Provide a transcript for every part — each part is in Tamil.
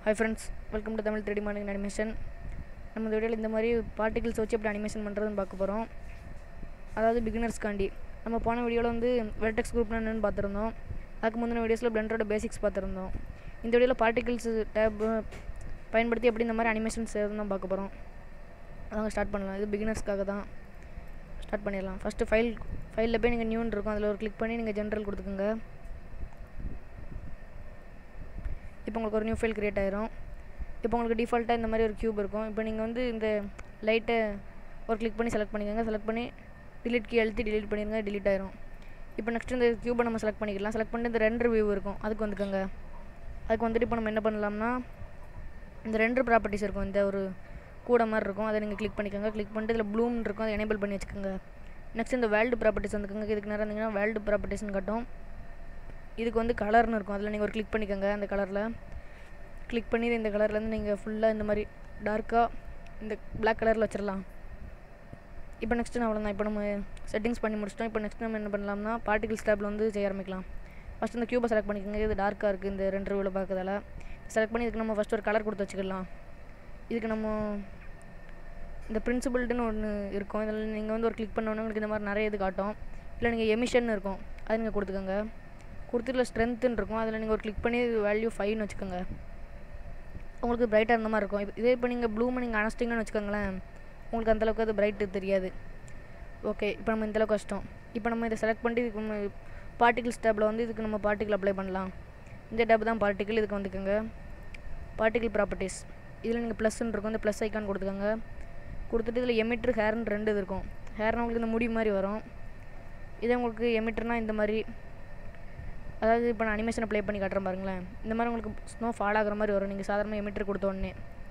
hi friends welcome to Tamil three D morning animation நம்ம இந்த வீடியோவில் இந்த மாதிரி பார்ட்டிகிள்ஸ் வச்சு எப்படி அனிமேஷன் பண்ணுறதுன்னு பார்க்க போகிறோம் அதாவது பிகினர்ஸ்க்காண்டி நம்ம போன வீடியோவில் வந்து வெர்டெக்ஸ் குரூப்னா என்னென்னு பார்த்துருந்தோம் அதுக்கு முந்தின வீடியோஸில் பிளண்டரோட பேசிக்ஸ் பார்த்துருந்தோம் இந்த வீடியோவில் பார்ட்டிகிள்ஸ் டேப் பயன்படுத்தி எப்படி இந்த மாதிரி அனிமேஷன் செய்யறதுன்னு தான் பார்க்க போகிறோம் அதாங்க ஸ்டார்ட் பண்ணலாம் இது பிகினர்ஸ்க்காக தான் ஸ்டார்ட் பண்ணிடலாம் ஃபஸ்ட்டு ஃபைல் ஃபைலில் போய் நீங்கள் நியூன்னு இருக்கும் அதில் ஒரு கிளிக் பண்ணி நீங்கள் ஜென்ரல் கொடுத்துக்கோங்க இப்போ உங்களுக்கு ஒரு நியூ ஃபைல் க்ரியேட் ஆயிரும் இப்போ உங்களுக்கு டிஃபால்ட்டாக இந்த மாதிரி ஒரு க்யூப் இருக்கும் இப்போ நீங்கள் வந்து இந்த லைட்டை ஒரு கிளிக் பண்ணி செலக்ட் பண்ணிக்கோங்க செலக்ட் பண்ணி டிலீட் கீ அழுத்தி டிலீட் பண்ணிடுங்க டிலீட் ஆயிரும் இப்போ நெக்ஸ்ட் இந்த க்யூபை நம்ம செலக்ட் பண்ணிக்கலாம் செலக்ட் பண்ணிட்டு இந்த ரெண்டர் வியூ இருக்கும் அதுக்கு வந்துக்கோங்க அதுக்கு வந்துட்டு இப்போ நம்ம என்ன பண்ணலாம்னா இந்த ரெண்டர் ப்ராப்பர்ட்டிஸ் இருக்கும் இந்த ஒரு கூட மாதிரி இருக்கும் அதை நீங்கள் கிளிக் பண்ணிக்கோங்க கிளிக் பண்ணிட்டு இதில் ப்ளூம் இருக்கும் அதை எனேபிள் பண்ணி வச்சுக்கோங்க நெக்ஸ்ட் இந்த வேல்டு ப்ராப்பர்ட்டிஸ் வந்துக்கோங்க இதுக்கு நேரம் இருந்தீங்கன்னா வேல்டு ப்ராப்பர்ட்டிஸ்னு காட்டும் இதுக்கு வந்து கலர்னு இருக்கும் அதில் நீங்கள் ஒரு கிளிக் பண்ணிக்கோங்க அந்த கலரில் கிளிக் பண்ணி இந்த கலர்லேருந்து நீங்கள் ஃபுல்லாக இந்த மாதிரி டார்க்காக இந்த பிளாக் கலரில் வச்சிடலாம் இப்போ நெக்ஸ்ட்டு நான் அவ்வளோதான் இப்போ நம்ம செட்டிங்ஸ் பண்ணி முடிச்சிட்டோம் இப்போ நெக்ஸ்ட் நம்ம என்ன பண்ணலாம்னா பார்ட்டிகல்ஸ் டேப்பில் வந்து செய்ய ஆரம்பிக்கலாம் ஃபஸ்ட் இந்த க்யூபை செலக்ட் பண்ணிக்கோங்க இது டார்க்காக இருக்குது இந்த ரெண்டு ரிவ்யூவில் பார்க்கறதால செலக்ட் பண்ணி இதுக்கு நம்ம ஃபஸ்ட் ஒரு கலர் கொடுத்து வச்சுக்கலாம் இதுக்கு நம்ம இந்த பிரின்சிபிள்டுன்னு ஒன்று இருக்கும் இதில் நீங்கள் வந்து ஒரு கிளிக் பண்ணோன்னே உங்களுக்கு இந்த மாதிரி நிறைய இது காட்டும் இல்லை நீங்கள் எமிஷன் இருக்கும் அது நீங்கள் கொடுத்துக்கோங்க கொடுத்துட்டுல ஸ்ட்ரென்த்துன்னு இருக்கும் அதில் நீங்கள் ஒரு கிளிக் பண்ணி வேல்யூ ஃபைவ்னு வச்சுக்கோங்க உங்களுக்கு பிரைட்டாக இருந்த மாதிரி இருக்கும் இப்போ இதே இப்போ நீங்கள் ப்ளூமை நீங்கள் அணைச்சிட்டிங்கன்னு வச்சுக்கோங்களேன் உங்களுக்கு அந்தளவுக்கு அது பிரைட்டு தெரியாது ஓகே இப்போ நம்ம இந்தளவுக்கு கஷ்டம் இப்போ நம்ம இதை செலக்ட் பண்ணிட்டு இதுக்கு நம்ம பார்ட்டிகிள்ஸ் டேப்பில் வந்து இதுக்கு நம்ம பார்ட்டிகிள் அப்ளை பண்ணலாம் இந்த டேப் தான் பார்ட்டிகிள் இதுக்கு வந்துக்கோங்க பார்ட்டிகிள் ப்ராப்பர்ட்டிஸ் இதில் நீங்கள் ப்ளஸ்ன்னு இருக்கும் இந்த ப்ளஸ் ஐக்கான் கொடுத்துக்கோங்க கொடுத்துட்டு இதில் எமிட்ரு ஹேர்னு ரெண்டு இது இருக்கும் ஹேர்னா உங்களுக்கு இந்த முடி மாதிரி வரும் இதே உங்களுக்கு எமிட்டர்னால் இந்த மாதிரி அதாவது இப்போ நான் அனிமேஷனை ப்ளே பண்ணி காட்டுறேன் பாருங்களேன் இந்த மாதிரி உங்களுக்கு ஸ்னோ ஃபால் ஆகிற மாதிரி வரும் நீங்கள் சாதாரணமாக எமிட்டர் கொடுத்த உடனே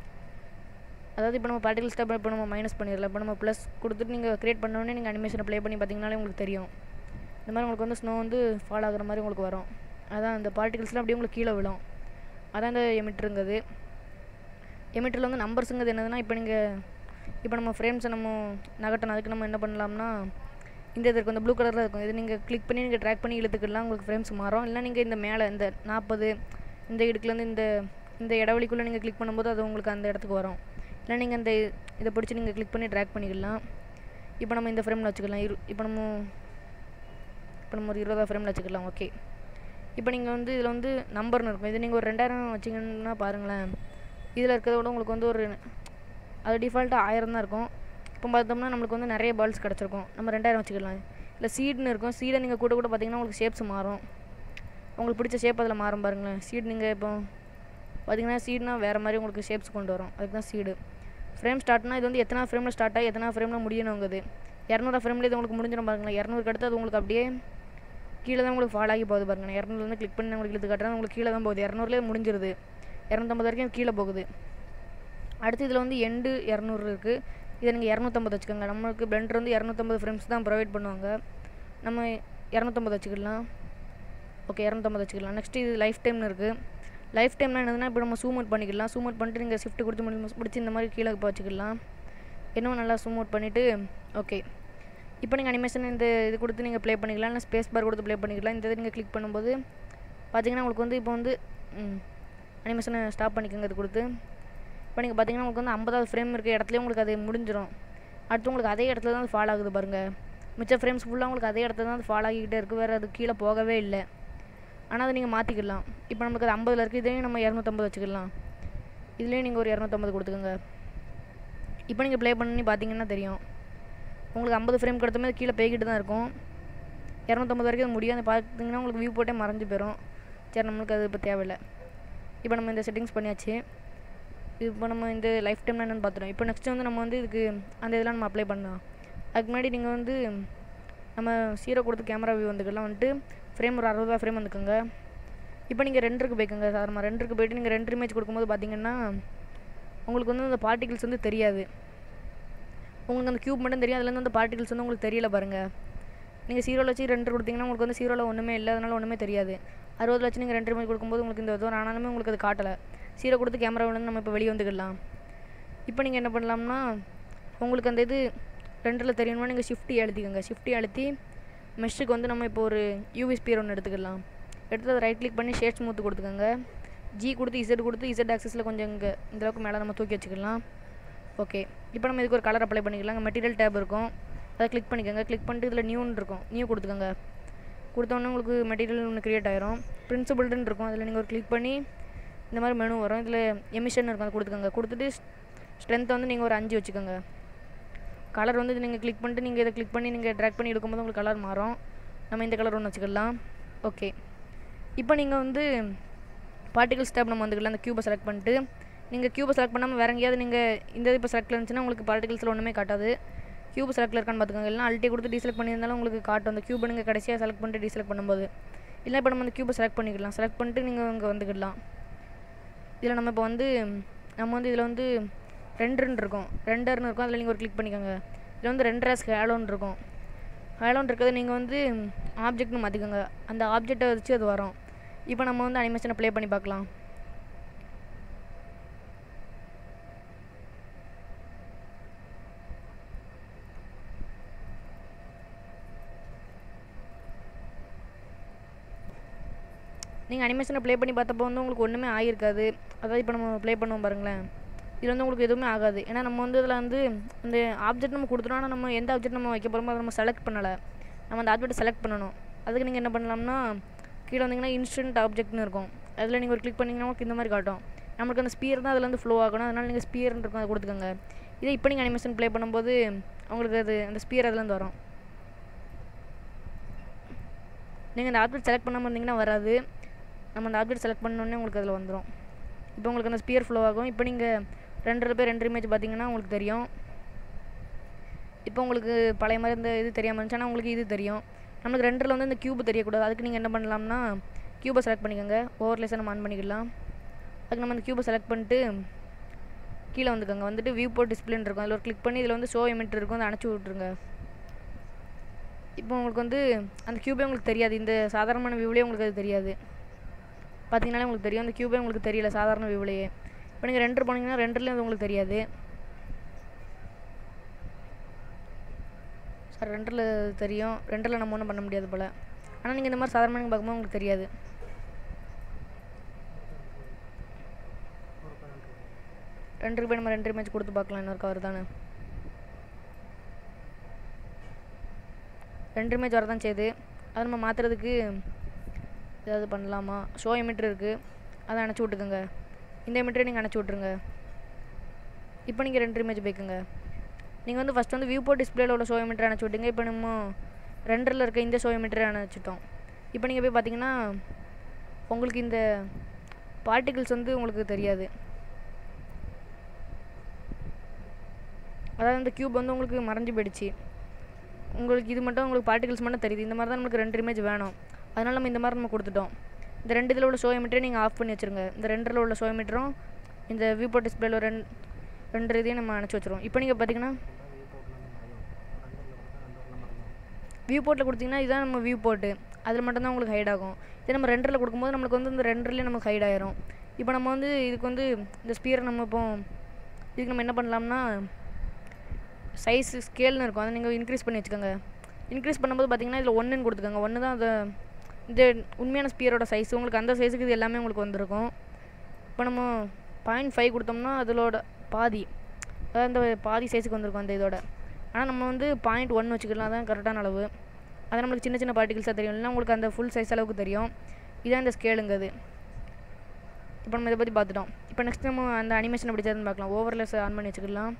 அதாவது இப்போ நம்ம பார்ட்டிகல் ஸ்டெப் இப்போ நம்ம மைனஸ் பண்ணிடலாம் இப்போ நம்ம ப்ளஸ் கொடுத்துட்டு நீங்கள் க்ரியேட் பண்ணோடனே நீங்கள் அனிமேஷனை ப்ளே பண்ணி பார்த்தீங்கனாலே உங்களுக்கு தெரியும் இந்த மாதிரி உங்களுக்கு வந்து ஸ்னோ வந்து ஃபால் ஆகிற மாதிரி உங்களுக்கு வரும் அதான் இந்த பார்ட்டிகல்ஸ்லாம் அப்படியே உங்களுக்கு கீழே விழும் அதான் இந்த எமிட்டருங்கிறது எமிட்டரில் வந்து நம்பர்ஸுங்கிறது என்னதுன்னா இப்போ நீங்கள் இப்போ நம்ம ஃப்ரேம்ஸை நம்ம நகட்டணும் அதுக்கு நம்ம என்ன பண்ணலாம்னா இந்த இது இருக்கும் இந்த ப்ளூ கலரில் இருக்கும் இது நீங்கள் கிளிக் பண்ணி நீங்கள் ட்ராக் பண்ணி இழுத்துக்கலாம் உங்களுக்கு ஃப்ரேம்ஸ் மாறும் இல்லை நீங்கள் இந்த மேலே இந்த நாற்பது இந்த இடுக்குலேருந்து இந்த இந்த இடவெளிக்குள்ளே நீங்கள் கிளிக் பண்ணும்போது அது உங்களுக்கு அந்த இடத்துக்கு வரும் இல்லை நீங்கள் இந்த இதை பிடிச்சி நீங்கள் கிளிக் பண்ணி ட்ராக் பண்ணிக்கலாம் இப்போ நம்ம இந்த ஃப்ரேமில் வச்சுக்கலாம் இரு இப்போ நம்ம இப்போ நம்ம ஒரு இருபதா ஃப்ரேமில் வச்சுக்கலாம் ஓகே இப்போ நீங்கள் வந்து இதில் வந்து நம்பர்னு இருக்கும் இது நீங்கள் ஒரு ரெண்டாயிரம் வச்சிங்கன்னா பாருங்களேன் இதில் இருக்கிறத விட உங்களுக்கு வந்து ஒரு அது டிஃபால்ட்டாக ஆயிரம் தான் இருக்கும் இப்போ பார்த்தோம்னா நம்மளுக்கு வந்து நிறைய பால்ஸ் கிடச்சிருக்கும் நம்ம ரெண்டாயிரம் வச்சுக்கலாம் இல்லை சீடுன்னு இருக்கும் சீடை நீங்கள் கூட கூட பார்த்தீங்கன்னா உங்களுக்கு ஷேப்ஸ் மாறும் உங்களுக்கு பிடிச்ச ஷேப் அதில் மாறும் பாருங்களேன் சீடு நீங்கள் இப்போ பார்த்தீங்கன்னா சீடுனா வேறு மாதிரி உங்களுக்கு ஷேப்ஸ் கொண்டு வரும் அதுக்கு தான் சீடு ஃப்ரேம் ஸ்டார்ட்னா இது வந்து எத்தனை ஃப்ரேமில் ஸ்டார்ட் ஆகி எத்தனை ஃப்ரேமில் முடியணுங்குது இரநூறு ஃப்ரேமில் இது உங்களுக்கு முடிஞ்சிடும் பாருங்களேன் இரநூறுக்கு அடுத்து அது உங்களுக்கு அப்படியே கீழே தான் உங்களுக்கு ஃபால் ஆகி போகுது பாருங்கள் இரநூறுலேருந்து கிளிக் பண்ணி உங்களுக்கு இழுத்து காட்டுறேன் உங்களுக்கு கீழே தான் போகுது இரநூறுலேயே முடிஞ்சிருது இரநூத்தம்பது வரைக்கும் கீழே போகுது அடுத்து இதில் வந்து எண்டு இரநூறு இருக்குது இதை நீங்கள் இரநூத்தம்பது வச்சுக்கோங்க நம்மளுக்கு பிளெண்டர் வந்து இரநூத்தம்பது ஃப்ரேம்ஸ் தான் ப்ரொவைட் பண்ணுவாங்க நம்ம இரநூத்தம்பது வச்சுக்கலாம் ஓகே இரநூத்தம்பது வச்சுக்கலாம் நெக்ஸ்ட் இது லைஃப் டைம்னு இருக்குது லைஃப் டைம்னா என்னதுன்னா இப்போ நம்ம சூம் அவுட் பண்ணிக்கலாம் சூம் அவுட் பண்ணிட்டு நீங்கள் ஷிஃப்ட் கொடுத்து முடிச்சு முடிச்சு இந்த மாதிரி கீழே இப்போ வச்சுக்கலாம் இன்னும் நல்லா சூம் அவுட் பண்ணிவிட்டு ஓகே இப்போ நீங்கள் அனிமேஷன் இந்த இது கொடுத்து நீங்கள் ப்ளே பண்ணிக்கலாம் இல்லை ஸ்பேஸ் பார் கொடுத்து ப்ளே பண்ணிக்கலாம் இந்த இதை நீங்கள் கிளிக் பண்ணும்போது பார்த்தீங்கன்னா உங்களுக்கு வந்து இப்போ வந்து அனிமேஷனை ஸ்டாப் பண்ணிக்கோங்க இது கொடுத்து இப்போ நீங்கள் பார்த்தீங்கன்னா உங்களுக்கு வந்து ஐம்பதாவது ஃப்ரேம் இருக்க இடத்துலேயே உங்களுக்கு அது முடிஞ்சிடும் அடுத்து உங்களுக்கு அதே இடத்துல தான் அது ஃபால் ஆகுது பாருங்கள் மிச்ச ஃப்ரேம்ஸ் ஃபுல்லாக உங்களுக்கு அதே இடத்துல தான் அது ஃபால் ஆகிக்கிட்டே இருக்குது வேறு அது கீழே போகவே இல்லை ஆனால் அதை நீங்கள் மாற்றிக்கலாம் இப்போ நமக்கு அது ஐம்பதில் இருக்குது இதையும் நம்ம இரநூத்தம்பது வச்சுக்கலாம் இதுலேயும் நீங்கள் ஒரு இரநூத்தம்பது கொடுத்துக்கோங்க இப்போ நீங்கள் ப்ளே பண்ணி பார்த்தீங்கன்னா தெரியும் உங்களுக்கு ஐம்பது ஃப்ரேம் கொடுத்தமே கீழே போய்கிட்டு தான் இருக்கும் இரநூத்தம்பது வரைக்கும் அது முடியும் அதை பார்த்தீங்கன்னா உங்களுக்கு வியூ போட்டே மறைஞ்சு போயிடும் சரி நம்மளுக்கு அது இப்போ தேவையில்லை இப்போ நம்ம இந்த செட்டிங்ஸ் பண்ணியாச்சு இப்போ நம்ம இந்த லைஃப் டைம்ல என்னென்னு பார்த்துட்டோம் இப்போ நெக்ஸ்ட் வந்து நம்ம வந்து இதுக்கு அந்த இதெல்லாம் நம்ம அப்ளை பண்ணலாம் அதுக்கு முன்னாடி நீங்கள் வந்து நம்ம சீரோ கொடுத்து கேமரா வியூ வந்துக்கலாம் வந்துட்டு ஃப்ரேம் ஒரு அறுபதா ஃப்ரேம் வந்துக்கோங்க இப்போ நீங்கள் ரெண்டருக்கு போய்க்கோங்க சாதாரணமாக ரெண்டருக்கு போயிட்டு நீங்கள் ரெண்டு இமேஜ் கொடுக்கும்போது பார்த்தீங்கன்னா உங்களுக்கு வந்து அந்த பார்ட்டிகிள்ஸ் வந்து தெரியாது உங்களுக்கு அந்த க்யூப் மட்டும் தெரியும் அதுலேருந்து அந்த பார்ட்டிகிள்ஸ் வந்து உங்களுக்கு தெரியல பாருங்கள் நீங்கள் சீரோவில் வச்சு ரெண்டு கொடுத்தீங்கன்னா உங்களுக்கு வந்து சீரோவில் ஒன்றுமே இல்லை அதனால் ஒன்றுமே தெரியாது அறுபதில் வச்சு நீங்கள் ரெண்டு இமேஜ் கொடுக்கும்போது உங்களுக்கு இந்த இது ஆனாலுமே உங்களுக்கு அது காட்டலை சீரோ கொடுத்து கேமராவிலேருந்து நம்ம இப்போ வெளியே வந்துக்கலாம் இப்போ நீங்கள் என்ன பண்ணலாம்னா உங்களுக்கு அந்த இது ரெண்டில் தெரியணும்னா நீங்கள் ஷிஃப்டி அழுத்திக்கோங்க ஷிஃப்டி அழுத்தி மெஷ்ஷுக்கு வந்து நம்ம இப்போ ஒரு யூவி ஸ்பியர் ஒன்று எடுத்துக்கலாம் எடுத்து அதை ரைட் கிளிக் பண்ணி ஷேட் ஸ்மூத் கொடுத்துக்கோங்க ஜி கொடுத்து இசட் கொடுத்து இசட் ஆக்சஸில் கொஞ்சம் இங்கே இந்த அளவுக்கு மேலே நம்ம தூக்கி வச்சுக்கலாம் ஓகே இப்போ நம்ம இதுக்கு ஒரு கலர் அப்ளை பண்ணிக்கலாம் இங்கே மெட்டீரியல் டேப் இருக்கும் அதை கிளிக் பண்ணிக்கோங்க கிளிக் பண்ணிட்டு இதில் நியூன்னு இருக்கும் நியூ கொடுத்துக்கோங்க கொடுத்தோன்னே உங்களுக்கு மெட்டீரியல் ஒன்று க்ரியேட் ஆயிரும் பிரின்சிபிள்டுன்னு இருக்கும் அதில் நீங்கள் ஒரு கிளிக் பண்ணி இந்த மாதிரி மெனு வரும் இதில் எமிஷன் இருக்கும் அதை கொடுத்துக்கோங்க கொடுத்துட்டு ஸ்ட்ரென்த்தை வந்து நீங்கள் ஒரு அஞ்சு வச்சுக்கோங்க கலர் வந்து இது நீங்கள் கிளிக் பண்ணிட்டு நீங்கள் இதை கிளிக் பண்ணி நீங்கள் ட்ராக் பண்ணி எடுக்கும்போது உங்களுக்கு கலர் மாறும் நம்ம இந்த கலர் ஒன்று வச்சுக்கலாம் ஓகே இப்போ நீங்கள் வந்து பார்ட்டிகல் ஸ்டெப் நம்ம வந்துக்கலாம் அந்த க்யூபை செலக்ட் பண்ணிட்டு நீங்கள் க்யூபை செலக்ட் பண்ணாமல் வேறு எங்கேயாவது நீங்கள் இந்த இப்போ செலக்ட் இருந்துச்சுன்னா உங்களுக்கு பார்ட்டிகல்ஸில் ஒன்றுமே காட்டாது க்யூப் செலக்டில் இருக்கான்னு பார்த்துக்கோங்க இல்லைனா அல்ட்டி கொடுத்து டீசெலக்ட் பண்ணியிருந்தாலும் உங்களுக்கு காட்டும் அந்த க்யூபை நீங்கள் கடைசியாக செலக்ட் பண்ணிட்டு டீசெலக்ட் பண்ணும்போது இல்லை இப்போ நம்ம அந்த க்யூபை செலக்ட் பண்ணிக்கலாம் செலக்ட் பண்ணிட்டு நீங்கள் இங்கே வந்துக்கிடலாம் இதில் நம்ம இப்போ வந்து நம்ம வந்து இதில் வந்து ரெண்டுன்னு இருக்கும் ரெண்டர்னு இருக்கும் அதில் நீங்கள் ஒரு கிளிக் பண்ணிக்கோங்க இதில் வந்து ரெண்டரஸ் ஹேலோன் இருக்கும் ஹேலோன் இருக்கிறது நீங்கள் வந்து ஆப்ஜெக்ட்னு மாற்றிக்கோங்க அந்த ஆப்ஜெக்டை வச்சு அது வரும் இப்போ நம்ம வந்து அனிமேஷனை ப்ளே பண்ணி பார்க்கலாம் நீங்கள் அனிமேஷனை ப்ளே பண்ணி பார்த்தப்போ வந்து உங்களுக்கு ஒன்றுமே ஆகிருக்காது அதாவது இப்போ நம்ம ப்ளே பண்ணுவோம் பாருங்களேன் இது வந்து உங்களுக்கு எதுவுமே ஆகாது ஏன்னா நம்ம வந்து இதில் வந்து இந்த ஆப்ஜெக்ட் நம்ம கொடுத்துட்டோம் ஆனால் நம்ம எந்த ஆப்ஜெக்ட் நம்ம வைக்க போகிறோமோ அதை நம்ம செலக்ட் பண்ணலை நம்ம அந்த ஆப்ஜெக்ட்டை செலக்ட் பண்ணணும் அதுக்கு நீங்கள் என்ன பண்ணலாம்னா கீழே வந்தீங்கன்னா இன்ஸ்டன்ட் ஆப்ஜெக்ட்னு இருக்கும் அதில் நீங்கள் ஒரு கிளிக் பண்ணிங்கன்னா உங்களுக்கு இந்த மாதிரி காட்டும் நம்மளுக்கு அந்த ஸ்பியர் தான் அதில் வந்து ஃப்ளோ ஆகணும் அதனால் நீங்கள் ஸ்பியர்னு இருக்கும் அதை கொடுத்துக்கோங்க இதே இப்போ நீங்கள் அனிமேஷன் ப்ளே பண்ணும்போது உங்களுக்கு அது அந்த ஸ்பியர் அதுலேருந்து வரும் நீங்கள் அந்த ஆப்ஜெக்ட் செலக்ட் பண்ணாமல் இருந்தீங்கன்னா வராது நம்ம அந்த ஆப்ஜெக்ட் செலக்ட் பண்ணோடனே உங்களுக்கு அதில் வந்துடும் இப்போ உங்களுக்கு அந்த ஸ்பியர் ஃப்ளோ ஆகும் இப்போ நீங்கள் ரெண்டு பேர் ரெண்டு இமேஜ் பார்த்தீங்கன்னா உங்களுக்கு தெரியும் இப்போ உங்களுக்கு பழைய மாதிரி இந்த இது தெரியாமல் இருந்துச்சுன்னா உங்களுக்கு இது தெரியும் நம்மளுக்கு ரெண்டில் வந்து இந்த க்யூப் தெரியக்கூடாது அதுக்கு நீங்கள் என்ன பண்ணலாம்னா க்யூபை செலக்ட் பண்ணிக்கோங்க ஓவர்லேஸை நம்ம ஆன் பண்ணிக்கலாம் அதுக்கு நம்ம அந்த க்யூபை செலக்ட் பண்ணிட்டு கீழே வந்துக்கோங்க வந்துட்டு வியூ போர்ட் டிஸ்பிளேன்னு இருக்கும் அதில் ஒரு கிளிக் பண்ணி இதில் வந்து ஷோ எமிட்டர் இருக்கும் அதை அணைச்சி விட்ருங்க இப்போ உங்களுக்கு வந்து அந்த க்யூபே உங்களுக்கு தெரியாது இந்த சாதாரணமான வியூவிலே உங்களுக்கு அது தெரியாது பார்த்தீங்கனாலே உங்களுக்கு தெரியும் அந்த க்யூபே உங்களுக்கு தெரியல சாதாரண வியூவிலேயே இப்போ நீங்கள் ரெண்டர் போனீங்கன்னா ரெண்டர்லேயும் அது உங்களுக்கு தெரியாது சார் ரெண்டரில் தெரியும் ரெண்டரில் நம்ம ஒன்றும் பண்ண முடியாது போல் ஆனால் நீங்கள் இந்த மாதிரி சாதாரணமாக பார்க்கும்போது உங்களுக்கு தெரியாது ரெண்டருக்கு போய் நம்ம ரெண்டு இமேஜ் கொடுத்து பார்க்கலாம் இன்னொரு கவர் தானே ரெண்டு இமேஜ் வரதான் செய்யுது அதை நம்ம மாற்றுறதுக்கு ஏதாவது பண்ணலாமா ஷோ எமிட்டர் இருக்குது அதை அணைச்சி விட்டுக்கோங்க இந்த எமிட்டரை நீங்கள் அணைச்சி விட்ருங்க இப்போ நீங்கள் ரெண்டு இமேஜ் போய்க்குங்க நீங்கள் வந்து ஃபஸ்ட் வந்து வியூ போர்ட் டிஸ்பிளேல உள்ள ஷோ எமிட்டர் அணைச்சி விட்டுங்க இப்போ நம்ம ரெண்டரில் இருக்க இந்த ஷோ எமிட்டரை அணைச்சிட்டோம் இப்போ நீங்கள் போய் பார்த்தீங்கன்னா உங்களுக்கு இந்த பார்ட்டிகிள்ஸ் வந்து உங்களுக்கு தெரியாது அதாவது இந்த க்யூப் வந்து உங்களுக்கு மறைஞ்சு போயிடுச்சு உங்களுக்கு இது மட்டும் உங்களுக்கு பார்ட்டிகல்ஸ் மட்டும் தெரியுது இந்த மாதிரி தான் நமக்கு ரெண்டு இமேஜ் வேணும் அதனால் நம்ம இந்த மாதிரி நம்ம கொடுத்துட்டோம் இந்த ரெண்டு இதில் உள்ள ஷோ எமிட்டரை நீங்கள் ஆஃப் பண்ணி வச்சுருங்க இந்த ரெண்டில் உள்ள ஷோ எமிட்டரும் இந்த வியூ போர்ட் டிஸ்பிளேல ரெண்டு ரெண்டு இதையும் நம்ம அணைச்சி வச்சுருவோம் இப்போ நீங்கள் பார்த்தீங்கன்னா வியூ போர்ட்டில் கொடுத்தீங்கன்னா இதுதான் நம்ம வியூ போர்ட்டு அதில் மட்டும்தான் உங்களுக்கு ஹைட் ஆகும் இதே நம்ம ரெண்டரில் கொடுக்கும்போது நம்மளுக்கு வந்து இந்த ரெண்டர்லேயே நமக்கு ஹைட் ஆயிரும் இப்போ நம்ம வந்து இதுக்கு வந்து இந்த ஸ்பியரை நம்ம இப்போ இதுக்கு நம்ம என்ன பண்ணலாம்னா சைஸ் ஸ்கேல்னு இருக்கும் அதை நீங்கள் இன்க்ரீஸ் பண்ணி வச்சுக்கோங்க இன்க்ரீஸ் பண்ணும்போது பார்த்தீங்கன்னா இதில் ஒன்றுன்னு கொடுத்துக்கோங்க ஒன்று தான் அது இந்த உண்மையான ஸ்பியரோட சைஸ் உங்களுக்கு அந்த சைஸுக்கு இது எல்லாமே உங்களுக்கு வந்திருக்கும் இப்போ நம்ம பாயிண்ட் ஃபைவ் கொடுத்தோம்னா அதிலோட பாதி அதாவது அந்த பாதி சைஸுக்கு வந்திருக்கும் அந்த இதோட ஆனால் நம்ம வந்து பாயிண்ட் ஒன் வச்சுக்கலாம் அதான் கரெக்டான அளவு அது நம்மளுக்கு சின்ன சின்ன பார்ட்டிகல்ஸாக தெரியும் இல்லைன்னா உங்களுக்கு அந்த ஃபுல் சைஸ் அளவுக்கு தெரியும் இதான் இந்த ஸ்கேலுங்கிறது இப்போ நம்ம இதை பற்றி பார்த்துட்டோம் இப்போ நெக்ஸ்ட் நம்ம அந்த அனிமேஷன் எப்படி செய்யறதுன்னு பார்க்கலாம் ஓவர்லெஸ் ஆன் பண்ணி வச்சுக்கலாம்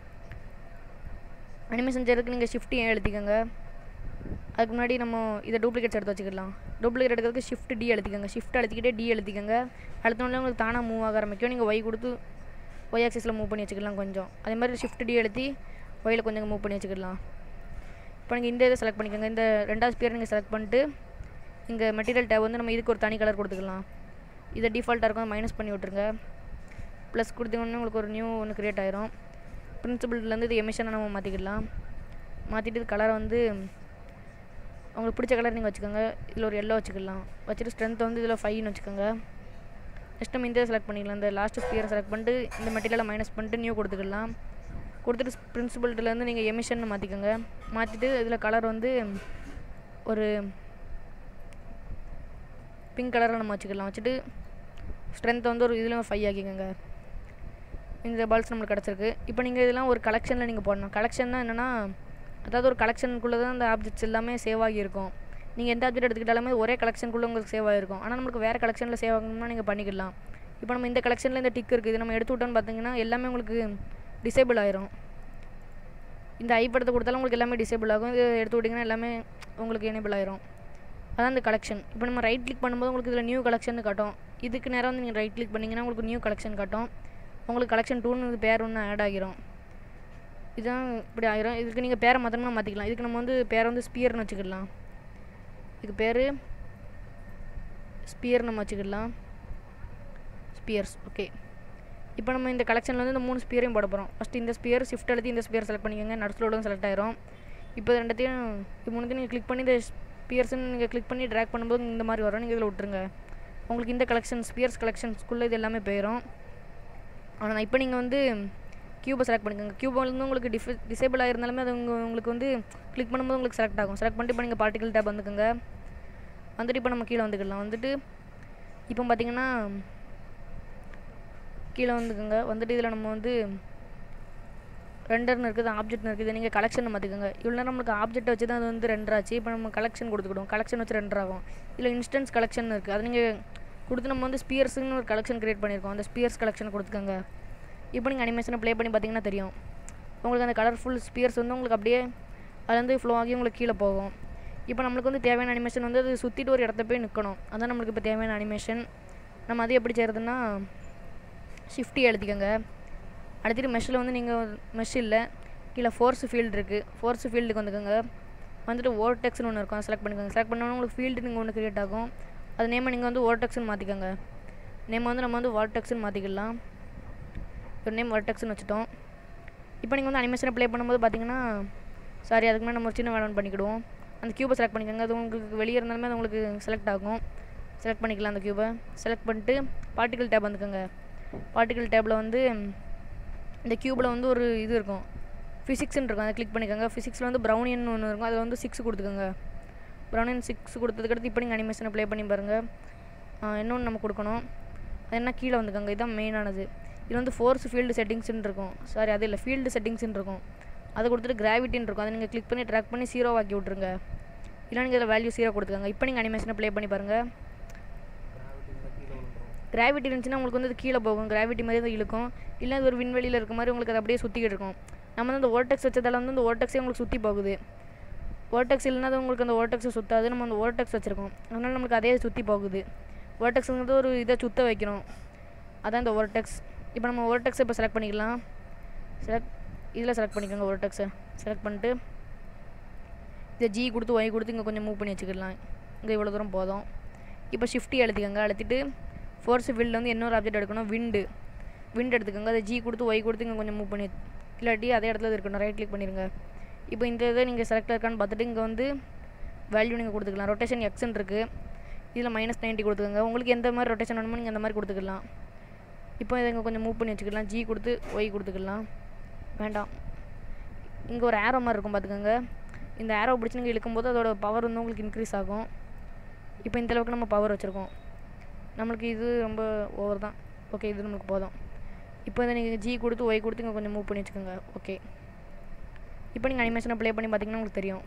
அனிமேஷன் செய்யறதுக்கு நீங்கள் ஷிஃப்ட் ஏன் எழுதிக்கோங்க அதுக்கு முன்னாடி நம்ம இதை டூப்ளிகேட்ஸ் எடுத்து வச்சுக்கலாம் டூப்ளிகேட் எடுக்கிறதுக்கு ஷிஃப்ட் டி எழுதிக்கோங்க ஷிஃப்ட் அழுத்திக்கிட்டே டி எழுதிக்கோங்க அடுத்தவொடனே உங்களுக்கு தானாக மூவ் ஆக ஆரம்பிக்கும் நீங்கள் ஒய் கொடுத்து ஒய் ஆக்சிஸில் மூவ் பண்ணி வச்சுக்கலாம் கொஞ்சம் அதே மாதிரி ஷிஃப்ட் டி எழுதி ஒயில் கொஞ்சம் மூவ் பண்ணி வச்சுக்கலாம் இப்போ நீங்கள் இந்த இதை செலக்ட் பண்ணிக்கோங்க இந்த ரெண்டாவது ஸ்பியர் நீங்கள் செலக்ட் பண்ணிட்டு இங்கே மெட்டீரியல் டேப் வந்து நம்ம இதுக்கு ஒரு தனி கலர் கொடுத்துக்கலாம் இதை டிஃபால்ட்டாக இருக்கும் மைனஸ் பண்ணி விட்ருங்க ப்ளஸ் கொடுத்தீங்கன்னா உங்களுக்கு ஒரு நியூ ஒன்று க்ரியேட் ஆயிரும் பிரின்சிபிள்லேருந்து இது எமிஷனை நம்ம மாற்றிக்கலாம் மாற்றிட்டு இது கலரை வந்து உங்களுக்கு பிடிச்ச கலர் நீங்கள் வச்சுக்கோங்க இதில் ஒரு எல்லோ வச்சுக்கலாம் வச்சுட்டு ஸ்ட்ரென்த் வந்து இதில் ஃபைவ்னு வச்சுக்கோங்க நெக்ஸ்ட் நம்ம இந்த செலக்ட் பண்ணிக்கலாம் இந்த லாஸ்ட் ஸ்பியரை செலக்ட் பண்ணிட்டு இந்த மெட்டீரியலை மைனஸ் பண்ணிட்டு நியூ கொடுத்துக்கலாம் கொடுத்துட்டு பிரின்சிபல்ட்டிலேருந்து நீங்கள் எமிஷன் மாற்றிக்கோங்க மாற்றிட்டு இதில் கலர் வந்து ஒரு பிங்க் கலரில் நம்ம வச்சுக்கலாம் வச்சுட்டு ஸ்ட்ரென்த்தை வந்து ஒரு இதில் ஃபைவ் ஆக்கிக்கோங்க இந்த பால்ஸ் நம்மளுக்கு கிடச்சிருக்கு இப்போ நீங்கள் இதெல்லாம் ஒரு கலெக்ஷனில் நீங்கள் போடணும் கலெக்ஷன்னா என்னென்னா அதாவது ஒரு கலெக்ஷனுக்குள்ளே தான் அந்த ஆப்ஜெக்ட்ஸ் எல்லாமே சேவ் ஆகியிருக்கும் நீங்கள் எந்த ஆப்ஜெக்ட் எடுத்துக்கிட்டாலுமே ஒரே கலெக்ஷனுக்குள்ளே உங்களுக்கு சேவ் ஆகிருக்கும் ஆனால் நம்மளுக்கு வேறு கலெக்ஷனில் சேவ் ஆகணும்னா நீங்கள் பண்ணிக்கலாம் இப்போ நம்ம இந்த கலெக்ஷனில் இந்த டிக் இருக்குது இது நம்ம எடுத்து விட்டோன்னு பார்த்தீங்கன்னா எல்லாமே உங்களுக்கு டிசேபிள் ஆயிரும் இந்த ஐ படத்தை கொடுத்தாலும் உங்களுக்கு எல்லாமே டிசேபிள் ஆகும் இது எடுத்து விட்டிங்கன்னா எல்லாமே உங்களுக்கு எனேபிள் ஆயிரும் அதான் இந்த கலெக்ஷன் இப்போ நம்ம ரைட் கிளிக் பண்ணும்போது உங்களுக்கு இதில் நியூ கலெக்ஷன் காட்டும் இதுக்கு நேரம் வந்து நீங்கள் ரைட் கிளிக் பண்ணிங்கன்னா உங்களுக்கு நியூ கலெக்ஷன் காட்டும் உங்களுக்கு கலெக்ஷன் டூன்னு இது பேர் ஒன்று ஆட் ஆகிரும் இதுதான் இப்படி ஆகிரும் இதுக்கு நீங்கள் பேரை மாற்றணும்னா மாற்றிக்கலாம் இதுக்கு நம்ம வந்து பேரை வந்து ஸ்பியர்னு வச்சுக்கிடலாம் இதுக்கு பேர் ஸ்பியர் நம்ம வச்சுக்கிடலாம் ஸ்பியர்ஸ் ஓகே இப்போ நம்ம இந்த கலெக்ஷனில் வந்து இந்த மூணு ஸ்பியரையும் போட போகிறோம் ஃபஸ்ட்டு இந்த ஸ்பியர் ஷிஃப்ட் அழுத்தி இந்த ஸ்பியர் செலக்ட் பண்ணிக்கோங்க நடுஸ்லோடும் செலக்ட் ஆயிரும் இப்போ இது ரெண்டத்தையும் இது மூணுத்தையும் நீங்கள் கிளிக் பண்ணி இந்த ஸ்பியர்ஸ்னு நீங்கள் கிளிக் பண்ணி ட்ராக் பண்ணும்போது இந்த மாதிரி வரும் நீங்கள் இதில் விட்டுருங்க உங்களுக்கு இந்த கலெக்ஷன் ஸ்பியர்ஸ் கலெக்ஷன்ஸ்குள்ளே இது எல்லாமே போயிடும் ஆனால் இப்போ நீங்கள் வந்து கியூபை செலக்ட் பண்ணிக்கோங்க கியூப் வந்து உங்களுக்கு டிஃப டிசேபிள் ஆகிருந்தாலுமே அது உங்க உங்களுக்கு வந்து கிளிக் பண்ணும்போது உங்களுக்கு செலக்ட் ஆகும் செலக்ட் பண்ணிட்டு இப்போ நீங்கள் பார்ட்டிகல் டேப் வந்துக்கோங்க வந்துட்டு இப்போ நம்ம கீழே வந்துக்கலாம் வந்துட்டு இப்போ பார்த்தீங்கன்னா கீழே வந்துக்கோங்க வந்துட்டு இதில் நம்ம வந்து ரெண்டர்னு இருக்குது ஆப்ஜெக்ட்னு இருக்குது நீங்கள் கலெக்ஷன் மாற்றிக்கோங்க இவ்வளோ நேரம் நம்மளுக்கு ஆப்ஜெக்ட் வச்சு தான் அது வந்து ரெண்டர் ஆச்சு இப்போ நம்ம கலெக்ஷன் கொடுத்துக்கிடுவோம் கலெக்ஷன் வச்சு ரெண்டர் ஆகும் இதில் இன்ஸ்டன்ஸ் கலெக்ஷன் இருக்குது அது நீங்கள் கொடுத்து நம்ம வந்து ஸ்பியர்ஸுன்னு ஒரு கலெக்ஷன் க்ரியேட் பண்ணியிருக்கோம் அந்த ஸ்பியர்ஸ் கலெக்ஷன் கொடுத்துக்கோங்க இப்போ நீங்கள் அனிமேஷனை ப்ளே பண்ணி பார்த்தீங்கன்னா தெரியும் உங்களுக்கு அந்த கலர்ஃபுல் ஸ்பியர்ஸ் வந்து உங்களுக்கு அப்படியே அது வந்து ஃப்ளோ ஆகி உங்களுக்கு கீழே போகும் இப்போ நம்மளுக்கு வந்து தேவையான அனிமேஷன் வந்து அது சுற்றிட்டு ஒரு இடத்த போய் நிற்கணும் அதான் நம்மளுக்கு இப்போ தேவையான அனிமேஷன் நம்ம அது எப்படி செய்கிறதுன்னா ஷிஃப்டி எழுதிக்கோங்க அடுத்துட்டு மெஷ்ஷில் வந்து நீங்கள் மெஷ் இல்லை கீழே ஃபோர்ஸ் ஃபீல்டு இருக்குது ஃபோர்ஸ் ஃபீல்டுக்கு வந்துக்கோங்க வந்துட்டு ஓர்டெக்ஸ்னு ஒன்று இருக்கும் செலக்ட் பண்ணிக்கோங்க செலக்ட் பண்ணோன்னா உங்களுக்கு ஃபீல்டு நீங்கள் ஒன்று க்ரியேட் ஆகும் அது நேமை நீங்கள் வந்து ஓர்டெக்ஸ்னு மாற்றிக்கோங்க நேம் வந்து நம்ம வந்து வார்டெக்ஸ்னு மாற்றிக்கலாம் ஒரு நேம் வார்டெக்ஸ்னு வச்சுட்டோம் இப்போ நீங்கள் வந்து அனிமேஷனை ப்ளே பண்ணும்போது பார்த்தீங்கன்னா சாரி அதுக்கு மேலே நம்ம ஒரு சின்ன வேலை ஒன்று பண்ணிக்கிடுவோம் அந்த க்யூபை செலக்ட் பண்ணிக்கோங்க அது உங்களுக்கு வெளியே இருந்தாலுமே அது உங்களுக்கு செலக்ட் ஆகும் செலக்ட் பண்ணிக்கலாம் அந்த க்யூபை செலக்ட் பண்ணிட்டு பார்ட்டிகல் டேப் வந்துக்கோங்க பார்ட்டிகல் டேப்பில் வந்து இந்த க்யூபில் வந்து ஒரு இது இருக்கும் ஃபிசிக்ஸ்னு இருக்கும் அதை கிளிக் பண்ணிக்கோங்க ஃபிசிக்ஸில் வந்து ப்ரௌனியன் ஒன்று இருக்கும் அதில் வந்து சிக்ஸ் கொடுத்துக்கோங்க ப்ரௌனியன் சிக்ஸ் கொடுத்ததுக்கடுத்து இப்போ நீங்கள் அனிமேஷனை ப்ளே பண்ணி பாருங்கள் இன்னொன்று நம்ம கொடுக்கணும் அது என்ன கீழே வந்துக்கோங்க இதுதான் மெயினானது இது வந்து ஃபோர்ஸ் ஃபீல்டு செட்டிங்ஸ்னு இருக்கும் சாரி அது இல்லை ஃபீல்டு செட்டிங்ஸ்னு இருக்கும் அதை கொடுத்துட்டு கிராவிட்டின்னு இருக்கும் அதை நீங்கள் கிளிக் பண்ணி ட்ராக் பண்ணி ஜீரோ ஆக்கி விட்ருங்க இல்லை நீங்கள் இதில் வேல்யூ ஜீரோ கொடுத்துக்கோங்க இப்போ நீங்கள் அனிமேஷனை ப்ளே பண்ணி பாருங்கள் கிராவிட்டி இருந்துச்சுன்னா உங்களுக்கு வந்து அது கீழே போகும் கிராவிட்டி மாதிரி தான் இழுக்கும் இல்லை அது ஒரு விண்வெளியில் இருக்க மாதிரி உங்களுக்கு அது அப்படியே சுற்றிக்கிட்டு இருக்கும் நம்ம வந்து அந்த ஓர்டெக்ஸ் வச்சதால வந்து அந்த ஓர்டெக்ஸே உங்களுக்கு சுற்றி போகுது ஓர்டெக்ஸ் இல்லைனா அது உங்களுக்கு அந்த ஓர்டெக்ஸை சுற்றாது நம்ம அந்த ஓர்டெக்ஸ் வச்சுருக்கோம் அதனால் நம்மளுக்கு அதே சுற்றி போகுது ஓர்டெக்ஸுங்கிறது ஒரு இதை சுற்ற வைக்கணும் அதான் இந்த ஓர்டெக்ஸ் இப்போ நம்ம ஓர்டெக்ஸை இப்போ செலக்ட் பண்ணிக்கலாம் செலக்ட் இதில் செலக்ட் பண்ணிக்கோங்க ஓர்டெக்ஸை செலக்ட் பண்ணிட்டு இதை ஜி கொடுத்து ஒய் கொடுத்து இங்கே கொஞ்சம் மூவ் பண்ணி வச்சுக்கலாம் இங்கே இவ்வளோ தூரம் போதும் இப்போ ஷிஃப்டி அழுத்திக்கோங்க அழுத்திட்டு ஃபோர்ஸ் ஃபீல்டில் வந்து இன்னொரு ஆப்ஜெக்ட் எடுக்கணும் விண்டு விண்ட் எடுத்துக்கோங்க அதை ஜி கொடுத்து ஒய் கொடுத்து இங்கே கொஞ்சம் மூவ் பண்ணி இல்லாட்டி அதே இடத்துல இது இருக்கணும் ரைட் கிளிக் பண்ணிடுங்க இப்போ இந்த இதை நீங்கள் செலக்ட் இருக்கான்னு பார்த்துட்டு இங்கே வந்து வேல்யூ நீங்கள் கொடுத்துக்கலாம் ரொட்டேஷன் எக்ஸ்ன்னு இருக்குது இதில் மைனஸ் நைன்ட்டி கொடுத்துக்கோங்க உங்களுக்கு எந்த மாதிரி ரொட்டேஷன் வேணுமோ நீங்கள் அந்த மாதிரி கொடுத்துக்கலாம் இப்போ இதை இங்கே கொஞ்சம் மூவ் பண்ணி வச்சுக்கலாம் ஜி கொடுத்து ஒய் கொடுத்துக்கலாம் வேண்டாம் இங்கே ஒரு ஆரோ மாதிரி இருக்கும் பார்த்துக்கோங்க இந்த ஆரோ பிடிச்சி நீங்கள் இழுக்கும்போது அதோட பவர் வந்து உங்களுக்கு இன்க்ரீஸ் ஆகும் இப்போ இந்த அளவுக்கு நம்ம பவர் வச்சுருக்கோம் நம்மளுக்கு இது ரொம்ப ஓவர் தான் ஓகே இது நம்மளுக்கு போதும் இப்போ இதை நீங்கள் ஜி கொடுத்து ஒய் கொடுத்து இங்கே கொஞ்சம் மூவ் பண்ணி வச்சுக்கோங்க ஓகே இப்போ நீங்கள் அனிமேஷனை ப்ளே பண்ணி பார்த்தீங்கன்னா உங்களுக்கு தெரியும்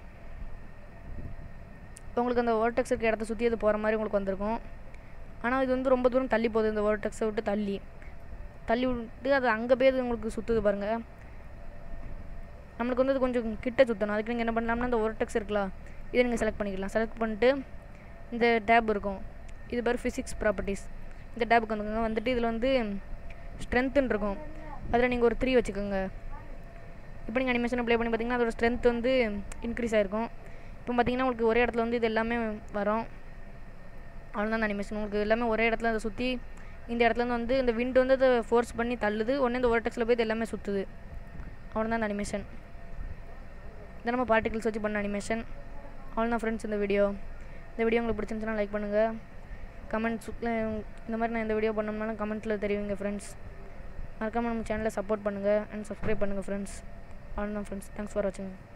இப்போ உங்களுக்கு அந்த ஓர்டெக்ஸ் இருக்க இடத்த சுற்றி அது போகிற மாதிரி உங்களுக்கு வந்திருக்கும் ஆனால் இது வந்து ரொம்ப தூரம் தள்ளி போகுது இந்த ஓர்டெக்ஸை விட்டு தள்ளி தள்ளி விட்டு அது அங்கே போய் அது உங்களுக்கு சுற்றுது பாருங்கள் நம்மளுக்கு வந்து அது கொஞ்சம் கிட்ட சுற்றணும் அதுக்கு நீங்கள் என்ன பண்ணலாம்னா இந்த ஓர்டெக்ஸ் இருக்கலாம் இதை நீங்கள் செலக்ட் பண்ணிக்கலாம் செலக்ட் பண்ணிட்டு இந்த டேப் இருக்கும் இது பேர் ஃபிசிக்ஸ் ப்ராப்பர்ட்டிஸ் இந்த டேபுக்கு வந்துக்கோங்க வந்துட்டு இதில் வந்து ஸ்ட்ரென்த்துன்னு இருக்கும் அதில் நீங்கள் ஒரு த்ரீ வச்சுக்கோங்க இப்போ நீங்கள் அனிமேஷனை ப்ளே பண்ணி பார்த்தீங்கன்னா அதோட ஸ்ட்ரென்த் வந்து இன்க்ரீஸ் ஆகிருக்கும் இப்போ பார்த்தீங்கன்னா உங்களுக்கு ஒரே இடத்துல வந்து இது எல்லாமே வரும் அவ்வளோதான் அந்த அனிமேஷன் உங்களுக்கு எல்லாமே ஒரே இடத்துல அதை சுற்றி இந்த இடத்துலேருந்து வந்து இந்த விண்ட் வந்து அதை ஃபோர்ஸ் பண்ணி தள்ளுது உடனே இந்த ஓர்டெக்ஸில் போய் இது எல்லாமே சுற்றுது அவ்வளோதான் அந்த அனிமேஷன் இதை நம்ம பார்ட்டிகல்ஸ் வச்சு பண்ண அனிமேஷன் அவ்வளோதான் ஃப்ரெண்ட்ஸ் இந்த வீடியோ இந்த வீடியோ உங்களுக்கு பிடிச்சிருந்துச்சுன்னா லைக் பண்ணுங்கள் கமெண்ட்ஸ் இந்த மாதிரி நான் இந்த வீடியோ பண்ணோம்னாலும் கமெண்ட்டில் தெரிவிங்க ஃப்ரெண்ட்ஸ் மறக்காமல் நம்ம சேனலை சப்போர்ட் பண்ணுங்கள் அண்ட் சப்ஸ்கிரைப் பண்ணுங்கள் ஃப்ரெண்ட்ஸ் அவ்வளோதான் ஃப்ரெண்ட்ஸ் தேங்க்ஸ் ஃபார் வாட்சிங்